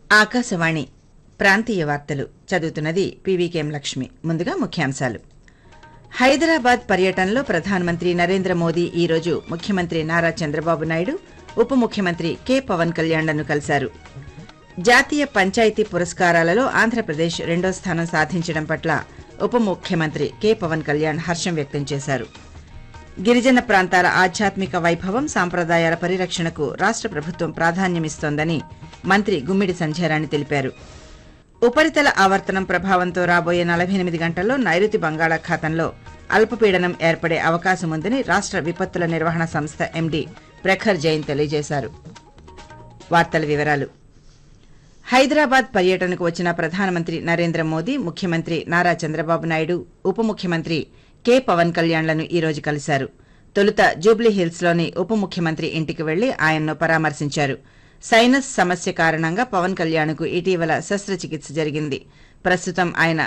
ఆకాశవాణి ప్రాంతీయ వార్తలు చదువుతున్నది పీవీకేఎం లక్ష్మి ముందుగా ముఖ్యాంశాలు హైదరాబాద్ పర్యటనలో ప్రధానమంత్రి నరేంద్ర మోదీ ఈ రోజు ముఖ్యమంత్రి నారా చంద్రబాబు నాయుడు ఉప ముఖ్యమంత్రి కె పవన్ కళ్యాణ్లను కలిశారు జాతీయ పంచాయతీ పురస్కారాలలో ఆంధ్రప్రదేశ్ రెండో స్థానం సాధించడం పట్ల ఉప ముఖ్యమంత్రి కె పవన్ కళ్యాణ్ హర్షం వ్యక్తం చేశారు గిరిజన ప్రాంతాల ఆధ్యాత్మిక వైభవం సాంప్రదాయాల పరిరక్షణకు రాష్ట ప్రభుత్వం ప్రాధాన్యమిస్తోందని మంత్రి గుమ్మిడి సంధ్యారాణి తెలిపారు ఉపరితల ఆవర్తనం ప్రభావంతో రాబోయే నలభై ఎనిమిది గంటల్లో నైరుతి బంగాళాఖాతంలో అల్పపీడనం ఏర్పడే అవకాశం ఉందని రాష్ట విపత్తుల నిర్వహణ సంస్థ ఎండీ ప్రఖర్ జైన్ తెలియజేశారు వార్తల వివరాలు హైదరాబాద్ పర్యటనకు వచ్చిన ప్రధానమంత్రి నరేంద్ర మోదీ ముఖ్యమంత్రి నారా చంద్రబాబు నాయుడు ఉప ముఖ్యమంత్రి కె పవన్ కళ్యాణ్లను ఈ రోజు కలిశారు తొలుత జూబ్లీ హిల్స్లోని ఉప ముఖ్యమంత్రి ఇంటికి వెళ్లి ఆయన్ను పరామర్శించారు సైనస్ సమస్య కారణంగా పవన్ కళ్యాణ్కు ఇటీవల శస్త్రచికిత్స జరిగింది ప్రస్తుతం ఆయన